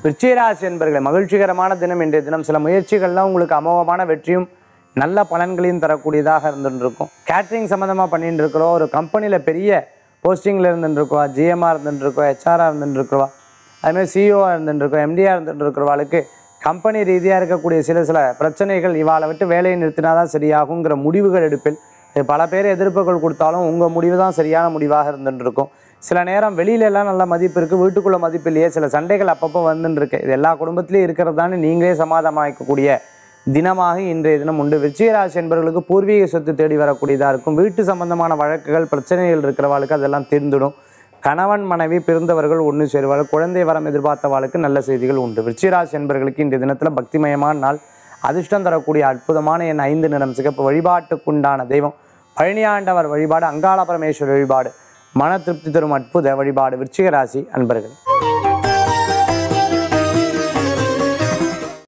விருச்சிகராசி என்பர்களை மகிழ்ச்சிகரமான தினம் இன்றைய தினம் சில முயற்சிகள்லாம் உங்களுக்கு அமோகமான வெற்றியும் நல்ல பலன்களையும் தரக்கூடியதாக இருந்துட்டு இருக்கும் கேட்ரிங் சம்மந்தமாக பண்ணிட்டு இருக்கிறோம் ஒரு கம்பெனியில் பெரிய போஸ்டிங்கில் இருந்துட்டு இருக்கோம் ஜிஎம்ஆர் இருந்துட்டு இருக்கோம் ஹெச்ஆராக இருந்துட்டு இருக்கிறோம் அதுமாதிரி சிஇஓவாக இருந்துட்டு இருக்கோம் எம்டிஆர் இருந்துட்டு இருக்கிறவாளுக்கு கம்பெனி ரீதியாக இருக்கக்கூடிய சில சில பிரச்சனைகள் இவாளை விட்டு வேலையை நிறுத்தினா தான் சரியாகுங்கிற முடிவுகள் எடுப்பில் இது பல பேர் எதிர்ப்புகள் கொடுத்தாலும் உங்கள் முடிவு தான் சரியான முடிவாக இருந்துட்டு இருக்கும் சில நேரம் வெளியில எல்லாம் நல்ல மதிப்பு இருக்குது வீட்டுக்குள்ள மதிப்பு இல்லையே சில சண்டைகள் அப்பப்போ வந்துட்டு இருக்கு இது எல்லா குடும்பத்திலையும் இருக்கிறது தானே நீங்களே சமாதானமாக்கக்கூடிய தினமாக இன்றைய தினம் உண்டு விருச்சிகராசி என்பவர்களுக்கு பூர்வீக சொத்து தேடி வரக்கூடியதாக இருக்கும் வீட்டு சம்பந்தமான வழக்குகள் பிரச்சனைகள் இருக்கிறவாளுக்கு அதெல்லாம் தீர்ந்துடும் கணவன் மனைவி பிறந்தவர்கள் ஒன்று சேருவார்கள் குழந்தை வரம் எதிர்பார்த்தவாளுக்கு நல்ல செய்திகள் உண்டு விருச்சிகராசி என்பவர்களுக்கு இன்றைய தினத்தில் பக்திமயமான நாள் அதிர்ஷ்டம் தரக்கூடிய அற்புதமான என் ஐந்து நிறம் சிகப்பு வழிபாட்டுக்குண்டான தெய்வம் பழனியாண்டவர் வழிபாடு அங்காள பரமேஸ்வரர் வழிபாடு மன திருப்தி தரும் அற்புத வழிபாடு விருச்சிக ராசி அன்பர்கள்